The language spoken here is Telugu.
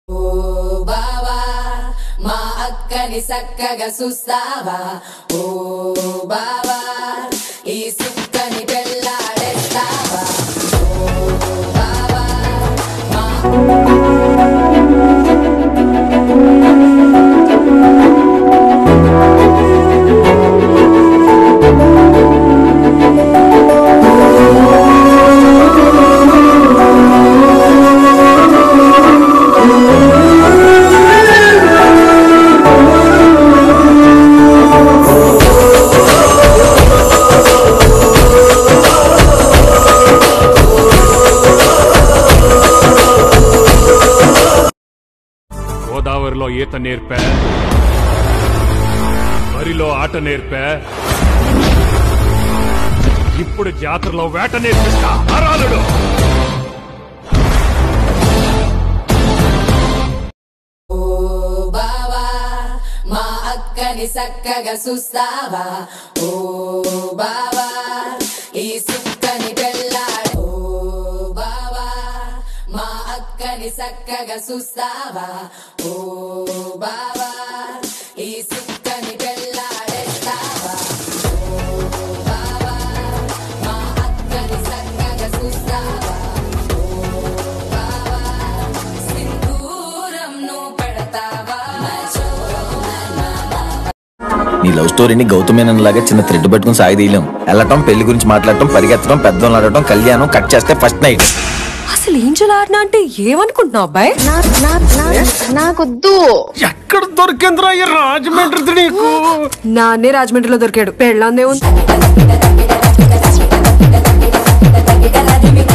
ఓ బావా మా అక్కని సక్కగా చూస్తావా ఓ బావా ఈ సుక్కని పెళ్ళాడేస్తావా ఓ బావా మా గోదావరిలో ఈత నేర్పా వరిలో ఆట నేర్పా ఇప్పుడు జాతరలో వేట నేర్పిస్తా అరాలుడు ఓ బావా మా అక్కని సక్కగా చూస్తావా ఓ బావా ఈ సుక్కని పెళ్ళాడు ఓ బావా మా అక్కని సక్కగా చూస్తావా ఓ బావా ఈ సుక్కని పెళ్ళాడేస్తావా ఓ బావా మా అక్కని సక్కగా చూస్తావా ఓ బావా సింధూరం నువ్వు పెడతావా నీ లవ్ స్టోరీని గౌతమేనన్ లాగా చిన్న థ్రెడ్ పట్టుకుని సాగదీయలేం వెళ్ళటం పెళ్లి గురించి మాట్లాడటం పరిగెత్తడం పెద్దలు ఆడటం కళ్యాణం కట్ చేస్తే ఫస్ట్ నైట్ అసలు ఏంజల్ ఆడినా అంటే ఏమనుకుంటున్నావు అబ్బాయి నా- నా- నా- నాకొద్దు ఎక్కడ దొరికిందిరా ఈ రాజమండ్రి నీకు నాన్నే రాజమండ్రిలో దొరికాడు పెళ్ళందే ఉంది